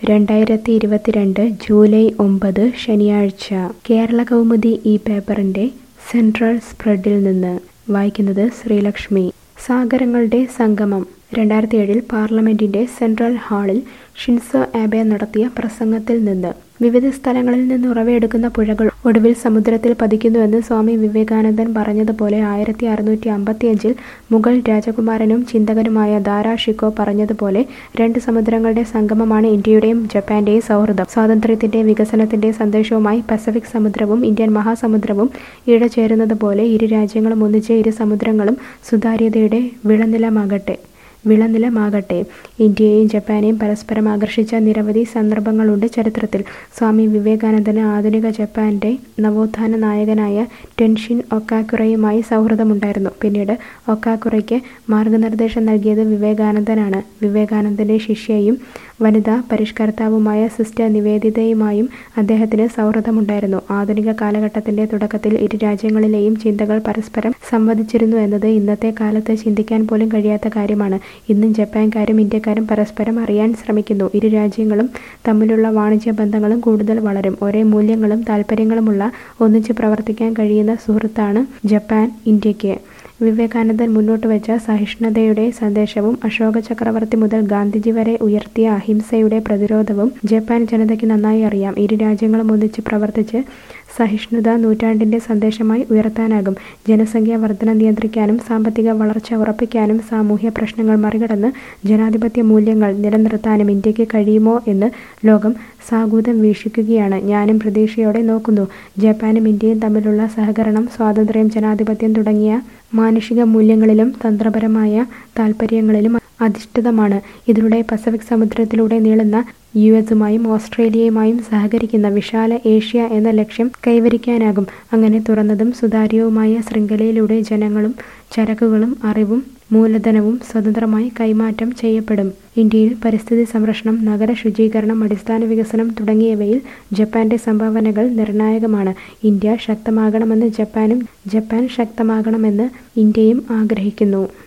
രണ്ടായിരത്തി ഇരുപത്തിരണ്ട് ജൂലൈ ഒമ്പത് ശനിയാഴ്ച കേരള കൗമുദി ഈ പേപ്പറിൻ്റെ സെൻട്രൽ സ്പ്രെഡിൽ നിന്ന് വായിക്കുന്നത് ശ്രീലക്ഷ്മി സാഗരങ്ങളുടെ സംഗമം രണ്ടായിരത്തി ഏഴിൽ പാർലമെന്റിന്റെ സെൻട്രൽ ഹാളിൽ ഷിൻസോ ആബെ നടത്തിയ പ്രസംഗത്തിൽ നിന്ന് വിവിധ സ്ഥലങ്ങളിൽ നിന്ന് ഉറവയെടുക്കുന്ന പുഴകൾ ഒടുവിൽ സമുദ്രത്തിൽ പതിക്കുന്നുവെന്ന് സ്വാമി വിവേകാനന്ദൻ പറഞ്ഞതുപോലെ ആയിരത്തി അറുന്നൂറ്റി അമ്പത്തിയഞ്ചിൽ മുഗൾ രാജകുമാരനും ചിന്തകനുമായ ദാരാ ഷിക്കോ പറഞ്ഞതുപോലെ രണ്ട് സമുദ്രങ്ങളുടെ സംഗമമാണ് ഇന്ത്യയുടെയും ജപ്പാന്റെയും സൗഹൃദം സ്വാതന്ത്ര്യത്തിന്റെ വികസനത്തിന്റെ സന്ദേശവുമായി പസഫിക് സമുദ്രവും ഇന്ത്യൻ മഹാസമുദ്രവും ഇഴചേരുന്നത് പോലെ ഇരു രാജ്യങ്ങളും ഒന്നിച്ച് ഇരു സമുദ്രങ്ങളും സുതാര്യതയുടെ വിളനിലമാകട്ടെ വിളനിലമാകട്ടെ ഇന്ത്യയെയും ജപ്പാനെയും പരസ്പരം ആകർഷിച്ച നിരവധി സന്ദർഭങ്ങളുണ്ട് ചരിത്രത്തിൽ സ്വാമി വിവേകാനന്ദന് ആധുനിക ജപ്പാന്റെ നവോത്ഥാന നായകനായ ടെൻഷിൻ ഒക്കാക്കുറയുമായി സൗഹൃദമുണ്ടായിരുന്നു പിന്നീട് ഒക്കാക്കുറയ്ക്ക് മാർഗനിർദ്ദേശം നൽകിയത് വിവേകാനന്ദനാണ് വിവേകാനന്ദന്റെ ശിഷ്യയും വനിതാ പരിഷ്കർത്താവുമായ സിസ്റ്റർ നിവേദിതയുമായും അദ്ദേഹത്തിന് സൗഹൃദമുണ്ടായിരുന്നു ആധുനിക കാലഘട്ടത്തിന്റെ തുടക്കത്തിൽ ഇരു രാജ്യങ്ങളിലെയും ചിന്തകൾ പരസ്പരം സംവദിച്ചിരുന്നു എന്നത് ഇന്നത്തെ കാലത്ത് ചിന്തിക്കാൻ പോലും കഴിയാത്ത കാര്യമാണ് ഇന്നും ജപ്പാൻകാരും ഇന്ത്യക്കാരും പരസ്പരം അറിയാൻ ശ്രമിക്കുന്നു ഇരു രാജ്യങ്ങളും തമ്മിലുള്ള വാണിജ്യ ബന്ധങ്ങളും കൂടുതൽ വളരും ഒരേ മൂല്യങ്ങളും താല്പര്യങ്ങളുമുള്ള ഒന്നിച്ച് പ്രവർത്തിക്കാൻ കഴിയുന്ന സുഹൃത്താണ് ജപ്പാൻ ഇന്ത്യക്ക് വിവേകാനന്ദൻ മുന്നോട്ട് വെച്ച സഹിഷ്ണുതയുടെ സന്ദേശവും അശോക ചക്രവർത്തി മുതൽ ഗാന്ധിജി വരെ ഉയർത്തിയ അഹിംസയുടെ പ്രതിരോധവും ജപ്പാൻ ജനതയ്ക്ക് നന്നായി അറിയാം ഇരു രാജ്യങ്ങളും ഒന്നിച്ച് പ്രവർത്തിച്ച് സഹിഷ്ണുത നൂറ്റാണ്ടിന്റെ സന്ദേശമായി ഉയർത്താനാകും ജനസംഖ്യാ വർധന നിയന്ത്രിക്കാനും സാമ്പത്തിക വളർച്ച ഉറപ്പിക്കാനും സാമൂഹ്യ പ്രശ്നങ്ങൾ മറികടന്ന് ജനാധിപത്യ മൂല്യങ്ങൾ നിലനിർത്താനും ഇന്ത്യക്ക് കഴിയുമോ എന്ന് ലോകം സാഗൂതം വീക്ഷിക്കുകയാണ് ഞാനും പ്രതീക്ഷയോടെ നോക്കുന്നു ജപ്പാനും ഇന്ത്യയും തമ്മിലുള്ള സഹകരണം സ്വാതന്ത്ര്യം ജനാധിപത്യം തുടങ്ങിയ മാനുഷിക മൂല്യങ്ങളിലും തന്ത്രപരമായ താൽപ്പര്യങ്ങളിലും അധിഷ്ഠിതമാണ് ഇതിലൂടെ പസഫിക് സമുദ്രത്തിലൂടെ നീളുന്ന യു എസുമായും ഓസ്ട്രേലിയയുമായും സഹകരിക്കുന്ന വിശാല ഏഷ്യ എന്ന ലക്ഷ്യം കൈവരിക്കാനാകും അങ്ങനെ തുറന്നതും സുതാര്യവുമായ ശൃംഖലയിലൂടെ ജനങ്ങളും ചരക്കുകളും അറിവും മൂലധനവും സ്വതന്ത്രമായി കൈമാറ്റം ചെയ്യപ്പെടും ഇന്ത്യയിൽ പരിസ്ഥിതി സംരക്ഷണം നഗര ശുചീകരണം അടിസ്ഥാന വികസനം തുടങ്ങിയവയിൽ ജപ്പാന്റെ സംഭാവനകൾ നിർണായകമാണ് ഇന്ത്യ ശക്തമാകണമെന്ന് ജപ്പാനും ജപ്പാൻ ശക്തമാകണമെന്ന് ഇന്ത്യയും ആഗ്രഹിക്കുന്നു